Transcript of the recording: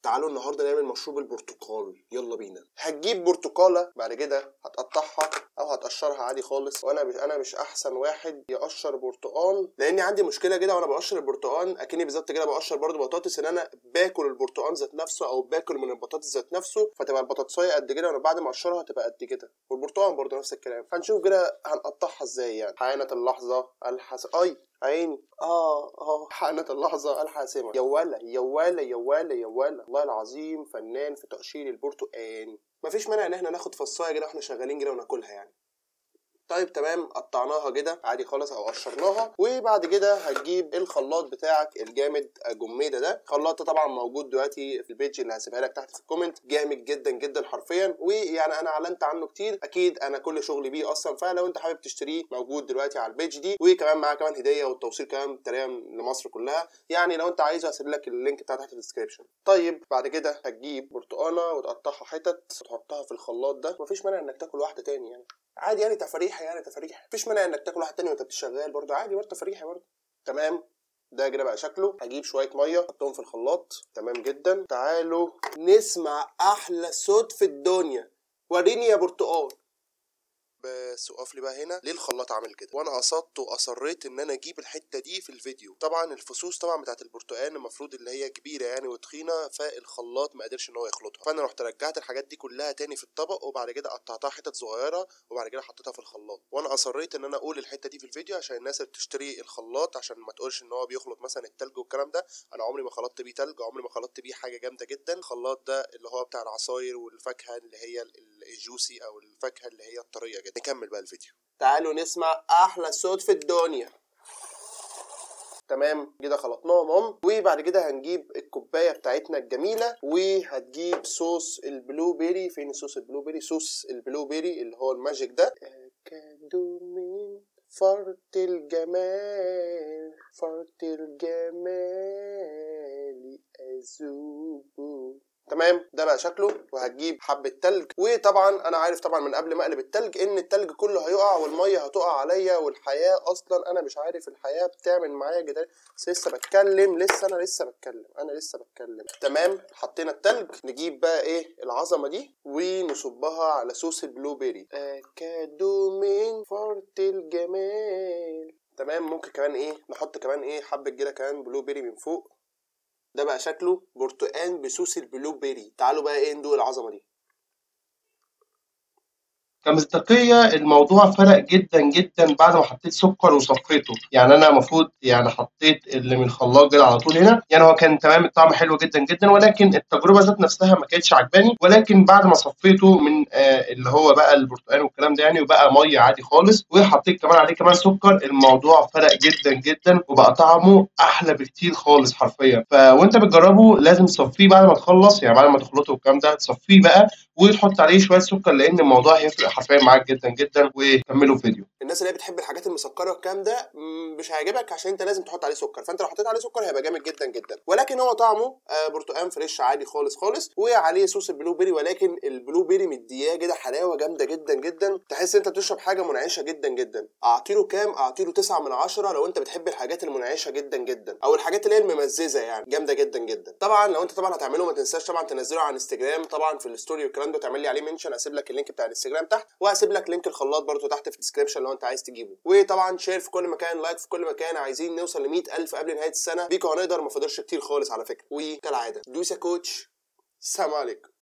تعالوا النهارده نعمل مشروب البرتقال يلا بينا هتجيب برتقاله بعد كده هتقطعها او هتقشرها عادي خالص وانا مش انا مش احسن واحد يقشر برتقال لاني عندي مشكله كده وانا بقشر البرتقال اكني بالظبط كده بقشر برضو بطاطس ان انا باكل البرتقال ذات نفسه او باكل من البطاطس ذات نفسه فتبقى البطاطسايه قد كده وانا بعد ما اقشرها تبقى قد كده والبرتقال برضو نفس الكلام هنشوف كده هنقطعها ازاي يعني حانت اللحظه الحس اي عيني اه اه حانت اللحظه الحاسمه يا ولا يا ولا يا ولا يا ولا والله العظيم فنان في تقشير البرتقال مفيش مانع ان احنا ناخد فصايه كده واحنا شغالين كده وناكلها يعني طيب تمام قطعناها كده عادي خالص او قشرناها وبعد كده هتجيب الخلاط بتاعك الجامد جميده ده خلاط ده طبعا موجود دلوقتي في البيج اللي هسيبها لك تحت في الكومنت جامد جدا جدا حرفيا ويعني انا اعلنت عنه كتير اكيد انا كل شغلي بيه اصلا فلو انت حابب تشتريه موجود دلوقتي على البيج دي وكمان معاه كمان هديه والتوصيل كمان تقريبا لمصر كلها يعني لو انت عايزه هسيب لك اللينك بتاعه تحت في الديسكربشن طيب بعد كده هتجيب برتقانه وتقطعها حتت وتحطها في الخلاط ده مفيش مانع انك تاكل واحده تاني يعني عادي يعني تفريحه يعني تفريحه مفيش مانع انك تاكل واحد تاني وانت بتشغال برضه عادي برضه تفريحه برضه تمام ده كده بقى شكله هجيب شويه ميه احطهم في الخلاط تمام جدا تعالوا نسمع احلى صوت في الدنيا وريني يا برتقال بس وقف لي بقى هنا ليه الخلاط عامل كده وانا قصدت واصريت ان انا اجيب الحته دي في الفيديو طبعا الفصوص طبعا بتاعت البرتقال المفروض اللي هي كبيره يعني وتخينه فالخلاط ما قدرش ان هو يخلطها فانا رحت رجعت الحاجات دي كلها تاني في الطبق وبعد كده قطعتها حتت صغيره وبعد كده حطيتها في الخلاط وانا اصريت ان انا اقول الحته دي في الفيديو عشان الناس اللي بتشتري الخلاط عشان ما تقولش ان هو بيخلط مثلا التلج والكلام ده انا عمري ما خلطت بيه تلج عمري ما خلطت بيه حاجه جامده جدا الخلاط ده اللي هو بتاع العصاير والفاكهه اللي هي الجوسي او الفاكهه اللي هي الطريه جدا نكمل بقى الفيديو تعالوا نسمع احلى صوت في الدنيا تمام كده خلطناهم هم وبعد كده هنجيب الكوبايه بتاعتنا الجميله وهتجيب صوص البلو بيري فين صوص البلو بيري صوص البلو بيري اللي هو الماجيك ده كادو من فرط الجمال فرط الجمال أذوبه تمام ده بقى شكله وهتجيب حبه تلج وطبعا انا عارف طبعا من قبل ما اقلب التلج ان التلج كله هيقع والميه هتقع عليا والحياه اصلا انا مش عارف الحياه بتعمل معايا جدال بس لسه بتكلم لسه انا لسه بتكلم انا لسه بتكلم تمام حطينا التلج نجيب بقى ايه العظمه دي ونصبها على صوص البلو بيري اكادو من فرط الجمال تمام ممكن كمان ايه نحط كمان ايه حبه كده كمان بلو بيري من فوق ده بقى شكله برتقان بصوص البلو بيري تعالوا بقى ايه ندوق العظمه دي كمصداقية الموضوع فرق جدا جدا بعد ما حطيت سكر وصفيته يعني انا المفروض يعني حطيت اللي من الخلاط كده على طول هنا يعني هو كان تمام الطعم حلو جدا جدا ولكن التجربه ذات نفسها ما كانتش عجباني ولكن بعد ما صفيته من آه اللي هو بقى البرتقال والكلام ده يعني وبقى ميه عادي خالص وحطيت كمان عليه كمان سكر الموضوع فرق جدا جدا وبقى طعمه احلى بكتير خالص حرفيا فوانت بتجربه لازم تصفيه بعد ما تخلص يعني بعد ما تخلطه والكلام ده تصفيه بقى وتحط عليه شويه سكر لان الموضوع هيفرق حرفيا معاك جدا جدا وكملوا الفيديو الناس اللي هي بتحب الحاجات المسكره والكلام ده مش هيعجبك عشان انت لازم تحط عليه سكر فانت لو حطيت عليه سكر هيبقى جامد جدا جدا ولكن هو طعمه آه برتقان فريش عادي خالص خالص وعليه صوص البلو بيري ولكن البلو بيري مدياه كده حلاوه جامده جدا جدا تحس انت بتشرب حاجه منعشه جدا جدا اعطيله كام اعطيله 9 من 10 لو انت بتحب الحاجات المنعشه جدا جدا او الحاجات اللي هي الممززه يعني جامده جدا جدا طبعا لو انت طبعا هتعمله ما تنساش طبعا تنزله على انستجرام طبعا في الستوري والكلام ده تعمل لي عليه منشن هسيب لك اللينك بتاع الانستجرام تحت وهسيب لك لينك الخلاط برده تحت في الديسكربشن لو انت عايز تجيبه وطبعا شير في كل مكان لايك في كل مكان عايزين نوصل ل 100000 قبل نهايه السنه بيكو هنقدر ما فاضلش كتير خالص على فكره وكالعاده دوس يا كوتش سلام عليكم